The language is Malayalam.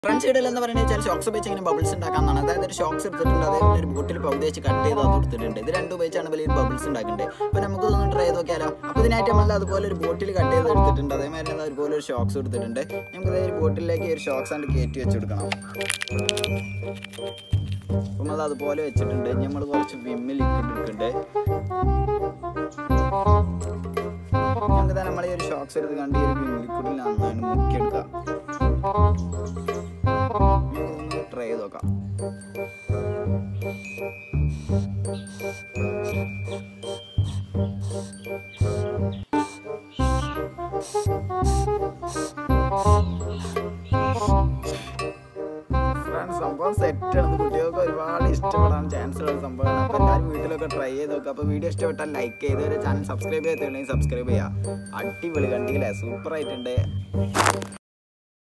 ഫ്രണ്ട് സൈഡിൽ എന്ന് പറയുന്നത് വെച്ചാൽ ഷോക്സ് ഉപയോഗിച്ച് ഇങ്ങനെ ബബിൾസ് ഉണ്ടാക്കാന്നാണ് അതായത് ഒരു ഷോക്സ് എടുത്തിട്ടുണ്ട് അതേപോലെ ഒരു ബോട്ടിൽ പകുതി വെച്ച് കട്ട് ചെയ്ത് അത് കൊടുത്തിട്ടുണ്ട് ഇത് രണ്ടും ഉപയോഗിച്ചാണ് വലിയ ബബിൾസ് ഉണ്ടാക്കുന്നത് അപ്പോൾ നമുക്ക് ഇതൊന്ന് ട്രൈ ചെയ്ത് നോക്കിയാലോ അപ്പോൾ ഇതിനായിട്ട് നമ്മൾ അതുപോലെ ഒരു ബോട്ടിൽ കട്ട് ചെയ്ത് എടുത്തിട്ടുണ്ട് അതേമാതിരി തന്നെ അതുപോലെ ഒരു ഷോക്സ് എടുത്തിട്ടുണ്ട് നമുക്ക് ഇതേ ഒരു ബോട്ടിലേക്ക് ഒരു ഷോക്സ് ആണ്ട് കയറ്റി വെച്ച് കൊടുക്കണം അപ്പം അത് അതുപോലെ വെച്ചിട്ടുണ്ട് ഇനി നമ്മൾ കുറച്ച് വിമ്മ് ലിക്വിഡ് എടുക്കുന്നുണ്ട് നമുക്ക് തന്നെ നമ്മൾ ഈ ഒരു ഷോക്സ് എടുത്ത് കണ്ട് ഈ ഒരു വിം ലിക്വിഡിൽ നന്നായിട്ട് മുക്കിയെടുക്കാം നമുക്കൊന്ന് ട്രൈ ചെയ്ത് നോക്കാം ഫ്രണ്ട്സ് സംഭവം സെറ്റാണ് കുട്ടികൾക്ക് ഒരുപാട് ഇഷ്ടപ്പെടാൻ ചാൻസ് ഉള്ള ഒരു സംഭവമാണ് അപ്പോൾ എല്ലാവരും വീട്ടിലൊക്കെ ട്രൈ ചെയ്ത് നോക്കുക അപ്പോൾ വീഡിയോ ഇഷ്ടപ്പെട്ടാൽ ലൈക്ക് ചെയ്ത് ഒരു ചാനൽ സബ്സ്ക്രൈബ് ചെയ്തിട്ടുണ്ടെങ്കിൽ സബ്സ്ക്രൈബ് ചെയ്യുക അടിപൊളി കണ്ടില്ലേ സൂപ്പർ ആയിട്ടുണ്ട്